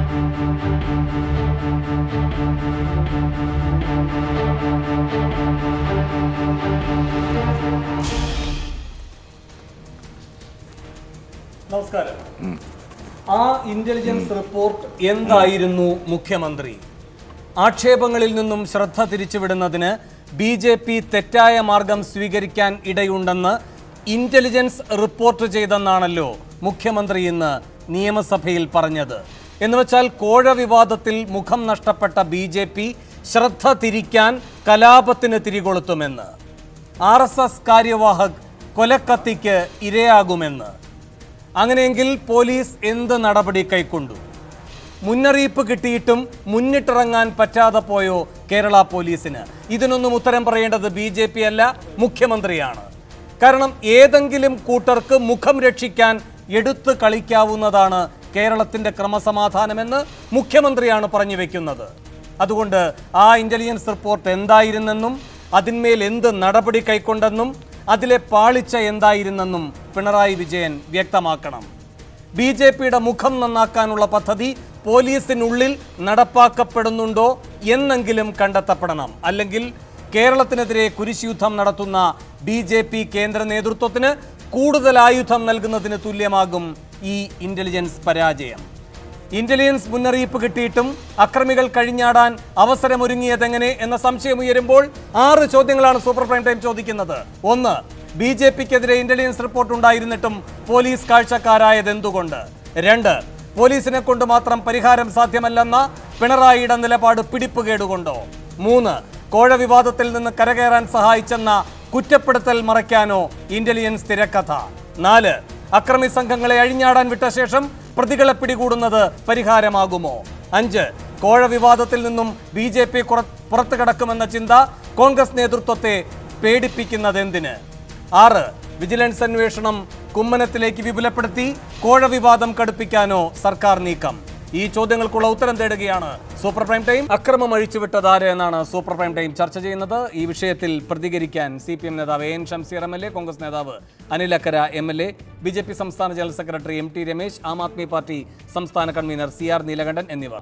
നമസ്കാരം ആ intelligence report എന്തായിരുന്നു മുഖ്യമന്ത്രി ആക്ഷേപങ്ങളിൽ നിന്നും ശ്രദ്ധ തിരിച്ചുവിടുന്നതിന് ബി ജെ പി തെറ്റായ മാർഗം സ്വീകരിക്കാൻ ഇടയുണ്ടെന്ന് ഇന്റലിജൻസ് റിപ്പോർട്ട് ചെയ്തെന്നാണല്ലോ മുഖ്യമന്ത്രി ഇന്ന് നിയമസഭയിൽ പറഞ്ഞത് എന്നുവെച്ചാൽ കോഴ വിവാദത്തിൽ മുഖം നഷ്ടപ്പെട്ട ബി ജെ പി ശ്രദ്ധ തിരിക്കാൻ കലാപത്തിന് തിരികൊളുത്തുമെന്ന് ആർ എസ് എസ് കാര്യവാഹക് കൊലക്കത്തിക്ക് ഇരയാകുമെന്ന് അങ്ങനെയെങ്കിൽ പോലീസ് എന്ത് നടപടി കൈക്കൊണ്ടു മുന്നറിയിപ്പ് കിട്ടിയിട്ടും മുന്നിട്ടിറങ്ങാൻ പറ്റാതെ പോയോ കേരള പോലീസിന് ഇതിനൊന്നും ഉത്തരം പറയേണ്ടത് ബി ജെ പി അല്ല മുഖ്യമന്ത്രിയാണ് കാരണം ഏതെങ്കിലും കൂട്ടർക്ക് മുഖം രക്ഷിക്കാൻ എടുത്തു കളിക്കാവുന്നതാണ് കേരളത്തിന്റെ ക്രമസമാധാനമെന്ന് മുഖ്യമന്ത്രിയാണ് പറഞ്ഞു വെക്കുന്നത് അതുകൊണ്ട് ആ ഇന്റലിജൻസ് റിപ്പോർട്ട് എന്തായിരുന്നെന്നും അതിന്മേൽ എന്ത് നടപടി കൈക്കൊണ്ടെന്നും അതിലെ പാളിച്ച എന്തായിരുന്നെന്നും പിണറായി വിജയൻ വ്യക്തമാക്കണം ബി ജെ പിയുടെ മുഖം നന്നാക്കാനുള്ള പദ്ധതി പോലീസിനുള്ളിൽ നടപ്പാക്കപ്പെടുന്നുണ്ടോ എന്നെങ്കിലും കണ്ടെത്തപ്പെടണം അല്ലെങ്കിൽ കേരളത്തിനെതിരെ കുരിശുയുദ്ധം നടത്തുന്ന ബി ജെ പി കേന്ദ്ര നേതൃത്വത്തിന് കൂടുതൽ ആയുധം നൽകുന്നതിന് തുല്യമാകും ഈ ഇന്റലിജൻസ് പരാജയം ഇന്റലിജൻസ് മുന്നറിയിപ്പ് കിട്ടിയിട്ടും അക്രമികൾ കഴിഞ്ഞാടാൻ അവസരമൊരുങ്ങിയതെങ്ങനെ എന്ന സംശയം ഉയരുമ്പോൾ ആറ് ചോദ്യങ്ങളാണ് സൂപ്പർ പ്രൈം ടൈം ചോദിക്കുന്നത് ഒന്ന് ബി ജെ പിക്കെതിരെ ഇന്റലിജൻസ് റിപ്പോർട്ട് ഉണ്ടായിരുന്നിട്ടും പോലീസ് കാഴ്ചക്കാരായത് എന്തുകൊണ്ട് രണ്ട് പോലീസിനെ കൊണ്ട് മാത്രം പരിഹാരം സാധ്യമല്ലെന്ന പിണറായിയുടെ നിലപാട് പിടിപ്പുകേടുകൊണ്ടോ മൂന്ന് കോഴ വിവാദത്തിൽ നിന്ന് കരകയറാൻ സഹായിച്ചെന്ന കുറ്റപ്പെടുത്തൽ മറയ്ക്കാനോ ഇന്റലിജൻസ് തിരക്കഥ നാല് അക്രമി സംഘങ്ങളെ അഴിഞ്ഞാടാൻ വിട്ട ശേഷം പ്രതികളെ പിടികൂടുന്നത് പരിഹാരമാകുമോ അഞ്ച് കോഴ വിവാദത്തിൽ നിന്നും ബി ജെ പി പുറത്തു കടക്കുമെന്ന ചിന്ത കോൺഗ്രസ് നേതൃത്വത്തെ പേടിപ്പിക്കുന്നത് എന്തിന് ആറ് വിജിലൻസ് അന്വേഷണം കുമ്മനത്തിലേക്ക് വിപുലപ്പെടുത്തി കോഴ വിവാദം കടുപ്പിക്കാനോ സർക്കാർ നീക്കം ഈ ചോദ്യങ്ങൾക്കുള്ള ഉത്തരം തേടുകയാണ് സൂപ്പർ പ്രൈം ടൈം അക്രമം അഴിച്ചുവിട്ടത് ആര് എന്നാണ് സൂപ്പർ പ്രൈം ടൈം ചർച്ച ചെയ്യുന്നത് ഈ വിഷയത്തിൽ പ്രതികരിക്കാൻ സി പി എം നേതാവ് A N Shamseer M L A Congress നേതാവ് Anil Akkara M L A B J P സംസ്ഥാന general secretary M T Ramesh Aam Aadmi party സംസ്ഥാന കൺവീനർ സി ആർ നീലകണ്ഠൻ എന്നിവർ